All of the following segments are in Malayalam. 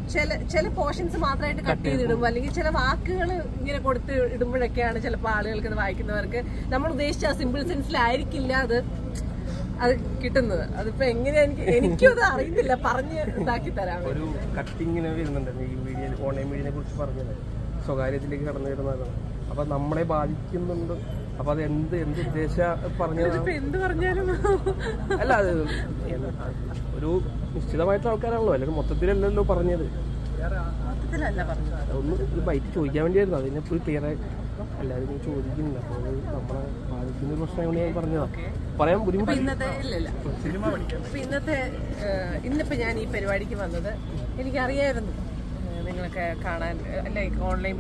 ചില ചില പോർഷൻസ് മാത്രമായിട്ട് കട്ട് ചെയ്തിടും അല്ലെങ്കിൽ ചില വാക്കുകൾ ഇങ്ങനെ കൊടുത്ത് ഇടുമ്പോഴൊക്കെയാണ് ചിലപ്പോൾ ആളുകൾക്ക് അത് വായിക്കുന്നവർക്ക് നമ്മൾ ഉദ്ദേശിച്ച സിമ്പിൾ സെൻസിലായിരിക്കില്ല അത് അത് കിട്ടുന്നത് അതിപ്പോ എങ്ങനെയാ എനിക്ക് എനിക്കും അത് അറിയുന്നില്ല പറഞ്ഞ് ഇതാക്കി തരാം ഒരു കട്ടിങ്ങിന് വരുന്നുണ്ടായിരുന്നു ഈ വീഡിയോ ഓൺലൈൻ മീഡിയനെ കുറിച്ച് പറഞ്ഞത് സ്വകാര്യത്തിലേക്ക് കടന്നു വരുന്നതാണ് അപ്പൊ നമ്മളെ ബാധിക്കുന്നുണ്ട് അപ്പൊ അത് എന്ത് എന്ത് ഉദ്ദേശ പറഞ്ഞതാണ് ഇപ്പൊ എന്ത് പറഞ്ഞാലും അല്ല അത് എന്ത് ഒരു നിശ്ചിതമായിട്ടുള്ള ആൾക്കാരാണല്ലോ അല്ലെങ്കിൽ മൊത്തത്തിലല്ലല്ലോ പറഞ്ഞത് മൊത്തത്തിലല്ല പറഞ്ഞത് ഒന്ന് ഒരു ബൈറ്റ് ചോദിക്കാൻ വേണ്ടിയായിരുന്നു അതിനെ ഫുൾ ക്ലിയർ ആയി എല്ലാവരും ഇങ്ങനെ ചോദിക്കുന്നില്ല അപ്പോൾ അത് നമ്മളെ ബാധിക്കുന്ന ഒരു പ്രശ്നം ഞാൻ പറഞ്ഞതാ പറയാൻ അപ്പൊ ബുദ്ധിമുട്ട് ഇന്നത്തെ ഇല്ലല്ല അപ്പൊ ഇന്നത്തെ ഏഹ്, ഇന്നിപ്പോ ഞാൻ ഈ പരിപാടിക്ക് വന്നത് എനിക്കറിയായിരുന്നു ഏഹ്, നിങ്ങളൊക്കെ കാണാൻ ലൈക്ക് ഓൺലൈൻ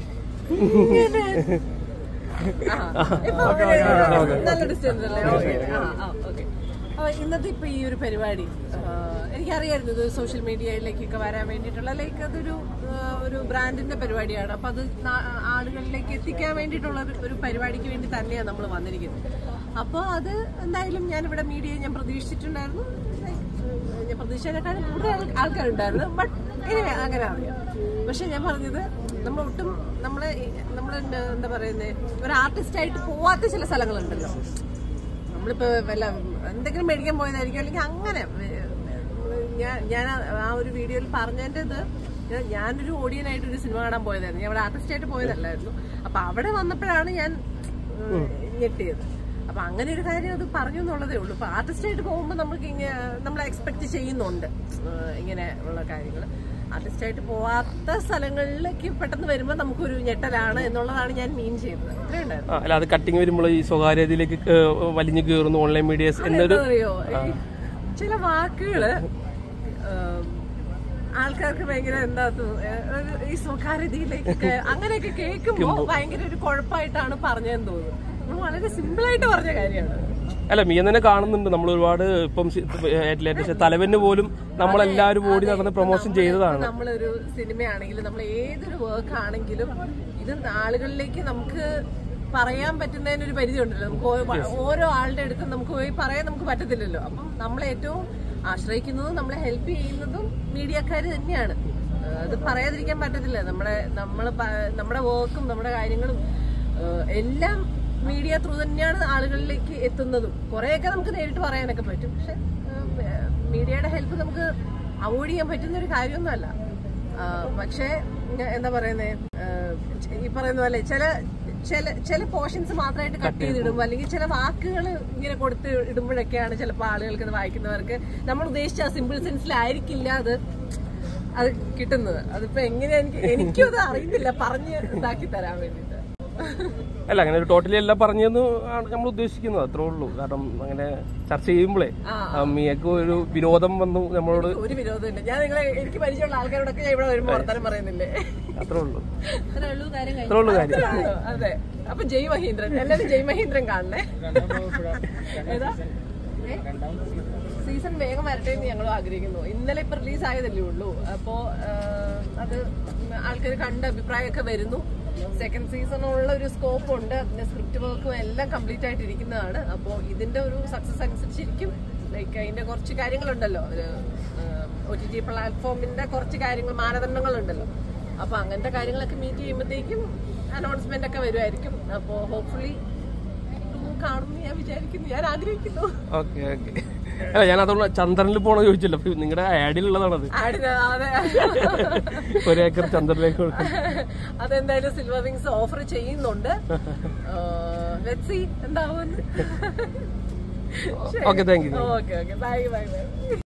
നല്ല ഡിസ്റ്റൻസ് അല്ലേ ഓക്കെ ആ ആ ഓക്കെ അപ്പൊ ഇന്നത്തെ ഇപ്പൊ ഈ ഒരു പരിപാടി ആഹ്, എനിക്കറിയായിരുന്നു ഇത് സോഷ്യൽ മീഡിയയിലേക്കൊക്കെ വരാൻ വേണ്ടിയിട്ടുള്ള ലൈക്ക് അതൊരു ആഹ്, ഒരു ബ്രാൻഡിന്റെ പരിപാടിയാണ് അപ്പൊ അത് നാ- ആളുകളിലേക്ക് എത്തിക്കാൻ വേണ്ടിയിട്ടുള്ള ഒരു- ഒരു പരിപാടിക്ക് വേണ്ടി തന്നെയാണ് നമ്മൾ വന്നിരിക്കുന്നത് അപ്പോൾ അത് എന്തായാലും ഞാനിവിടെ മീഡിയ ഞാൻ പ്രതീക്ഷിച്ചിട്ടുണ്ടായിരുന്നു Like, ഏഹ്, ഞാൻ പ്രതീക്ഷിച്ചതിനേക്കാളും കൂടുതൽ ആൾ- ആൾക്കാരുണ്ടായിരുന്നു ബട്ട് അങ്ങനെ അറിയാം പക്ഷെ ഞാൻ പറഞ്ഞത് നമ്മൾ ഒട്ടും നമ്മളെ നമ്മൾ എന്താ പറയുന്നത് ഒരു ആർട്ടിസ്റ്റ് ആയിട്ട് പോവാത്ത ചില സ്ഥലങ്ങളുണ്ടല്ലോ നമ്മളിപ്പോ വല്ല എന്തെങ്കിലും മേടിക്കാൻ പോയതായിരിക്കും അല്ലെങ്കിൽ അങ്ങനെ ഏഹ്, ഞാൻ ഞാൻ ആ- ആ ഒരു വീഡിയോയിൽ പറഞ്ഞതിൻ്റെത് ഞാനൊരു ഓഡിയനായിട്ട് ഒരു സിനിമ കാണാൻ പോയതായിരുന്നു ഞാൻ അവിടെ ആർട്ടിസ്റ്റ് ആയിട്ട് പോയതല്ലായിരുന്നു അപ്പൊ അവിടെ വന്നപ്പോഴാണ് ഞാൻ ഏഹ്, ഞെട്ടിയത് അപ്പൊ അങ്ങനെ ഒരു കാര്യം അത് പറഞ്ഞു എന്നുള്ളതേ ഉള്ളൂ ഇപ്പൊ ആർട്ടിസ്റ്റ് ആയിട്ട് പോകുമ്പോൾ നമുക്ക് ഇങ്ങനെ നമ്മൾ എക്സ്പെക്ട് ചെയ്യുന്നുണ്ട് ഏഹ്, ഇങ്ങനെ ഉള്ള കാര്യങ്ങൾ ആർട്ടിസ്റ്റ് ആയിട്ട് പോവാത്ത സ്ഥലങ്ങളിലേക്ക് പെട്ടെന്ന് വരുമ്പോൾ നമുക്കൊരു ഞെട്ടലാണ് എന്നുള്ളതാണ് ഞാൻ മീൻ ചെയ്തത് അത്രേ ഉണ്ടായിരുന്നു ആ, അല്ല അത് കട്ടിങ് വരുമ്പോൾ ഈ സ്വകാര്യതയിലേക്ക് ഏഹ്, വലിഞ്ഞു കയറുന്നു ഓൺലൈൻ മീഡിയസ് എന്നൊരു അറിയോ ചില വാക്കുകള് ഉം, ആൾക്കാർക്ക് ഭയങ്കര എന്താ തോ- ഏ, ഒരു ഈ സ്വകാര്യതയിലേക്ക് അങ്ങനെയൊക്കെ കേൾക്കുമ്പോ ഭയങ്കര ഒരു കുഴപ്പമായിട്ടാണ് പറഞ്ഞതെന്ന് തോന്നുന്നു നമ്മൾ വളരെ സിമ്പിൾ ആയിട്ട് പറഞ്ഞ കാര്യമാണ് അല്ല മീ തന്നെ കാണുന്നുണ്ട് നമ്മൾ ഒരുപാട് ഇപ്പം ലേറ്റസ്റ്റ് തലവന് പോലും നമ്മളെല്ലാവരും ഓടി നടന്ന് പ്രൊമോഷൻ ചെയ്തതാണ് നമ്മളൊരു സിനിമയാണെങ്കിലും നമ്മൾ ഏതൊരു വർക്ക് ആണെങ്കിലും ഇത് ആളുകളിലേക്ക് നമുക്ക് പറയാൻ പറ്റുന്നതിന് ഒരു പരിധി ഉണ്ടല്ലോ നമുക്ക് ഓ- ഓരോ ആളുടെ അടുത്തും നമുക്ക് പോയി പറയാൻ നമുക്ക് പറ്റത്തില്ലല്ലോ അപ്പം നമ്മൾ ഏറ്റവും ആശ്രയിക്കുന്നതും നമ്മളെ ഹെൽപ്പ് ചെയ്യുന്നതും മീഡിയക്കാർ തന്നെയാണ് ഏഹ് അത് പറയാതിരിക്കാൻ പറ്റത്തില്ല നമ്മുടെ നമ്മൾ നമ്മുടെ വർക്കും നമ്മുടെ കാര്യങ്ങളും ഏഹ് എല്ലാം മീഡിയ ത്രൂ തന്നെയാണ് ആളുകളിലേക്ക് എത്തുന്നതും കുറെയൊക്കെ നമുക്ക് നേരിട്ട് പറയാനൊക്കെ പറ്റും പക്ഷെ ഏഹ് മീഡിയയുടെ ഹെൽപ്പ് നമുക്ക് അവോയ്ഡ് ചെയ്യാൻ പറ്റുന്ന ഒരു കാര്യമൊന്നുമല്ല ആ, പക്ഷേ ഞാൻ എന്താ പറയുന്നേ ആ, ഈ പറയുന്ന പോലെ ചില ചില ചില പോർഷൻസ് മാത്രമായിട്ട് കട്ട് ചെയ്തിടും അല്ലെങ്കിൽ ചില വാക്കുകൾ ഇങ്ങനെ കൊടുത്ത് ഇടുമ്പോഴൊക്കെയാണ് ചിലപ്പോൾ ആളുകൾക്ക് അത് വായിക്കുന്നവർക്ക് നമ്മൾ ഉദ്ദേശിച്ച സിമ്പിൾ സെൻസിലായിരിക്കില്ല അത് അത് കിട്ടുന്നത് അതിപ്പോ എങ്ങനെയാ എനിക്ക് എനിക്കും അത് അറിയുന്നില്ല പറഞ്ഞ് ഇതാക്കി തരാൻ വേണ്ടിട്ട് അല്ല അങ്ങനെ ഒരു ടോട്ടലി എല്ലാം പറഞ്ഞെന്ന് ആണ് നമ്മൾ ഉദ്ദേശിക്കുന്നത് അത്രേ ഉള്ളൂ കാരണം അങ്ങനെ ചർച്ച ചെയ്യുമ്പോഴേ ആ. മീയക്ക് ഒരു വിനോദം വന്നു നമ്മളോട് ഒരു വിരോധമില്ല ഞാൻ നിങ്ങളെ എനിക്ക് പരിചയമുള്ള ആൾക്കാരോടൊക്കെ ഞാൻ ഇവിടെ വരുമ്പോൾ വർത്താനം പറയുന്നില്ലേ അത്രേ ഉള്ളൂ അത്രേ ഉള്ളൂ കാര്യം അത്രേ ഉള്ളൂ കാര്യം ആണോ? അതെ അപ്പൊ ജയ് മഹീന്ദ്രൻ എല്ലാരും ജയ് മഹീന്ദ്രൻ കാണണേ ഏതാ സീസൺ വേഗം വരട്ടെ എന്ന് ഞങ്ങളും ആഗ്രഹിക്കുന്നു ഇന്നലെ ഇപ്പൊ റിലീസ് ആയതല്ലേ ഉള്ളൂ അപ്പോ ആ, അത് ആൾക്കാർ കണ്ട അഭിപ്രായമൊക്കെ വരുന്നു സെക്കൻഡ് സീസണുള്ള ഒരു സ്കോപ്പ് ഉണ്ട് പിന്നെ സ്ക്രിപ്റ്റ് വർക്കും എല്ലാം കംപ്ലീറ്റ് ആയിട്ട് ഇരിക്കുന്നതാണ് അപ്പോൾ ഇതിന്റെ ഒരു സക്സസ് അനുസരിച്ചിരിക്കും ലൈക്ക് അതിന്റെ കുറച്ച് കാര്യങ്ങളുണ്ടല്ലോ ഒരു ഒ ടി ടി പ്ലാറ്റ്ഫോമിന്റെ കുറച്ച് കാര്യങ്ങൾ മാനദണ്ഡങ്ങളുണ്ടല്ലോ അപ്പൊ അങ്ങനത്തെ കാര്യങ്ങളൊക്കെ മീറ്റ് ചെയ്യുമ്പോഴത്തേക്കും അനൗൺസ്മെന്റ് ഒക്കെ വരുമായിരിക്കും അപ്പോൾ ഹോപ്പ്ഫുള്ളി കാണുമെന്ന് ഞാൻ വിചാരിക്കുന്നു ഞാൻ ആഗ്രഹിക്കുന്നു ഓക്കെ ഓക്കെ അല്ല ഞാൻ അതുകൊണ്ട് ചന്ദ്രനിൽ പോണോ ചോദിച്ചില്ല അപ്പൊ നിങ്ങളുടെ ആഡിലുള്ളതാണത് ആടിന് അതെ ഒരു ഏക്കർ ചന്ദ്രനിലേക്ക് കൊടുക്കും അതെന്തായാലും സിൽവർ വിങ്സ് ഓഫർ ചെയ്യുന്നുണ്ട് ലെറ്റ് സി എന്താവും okay thank you okay okay bye bye by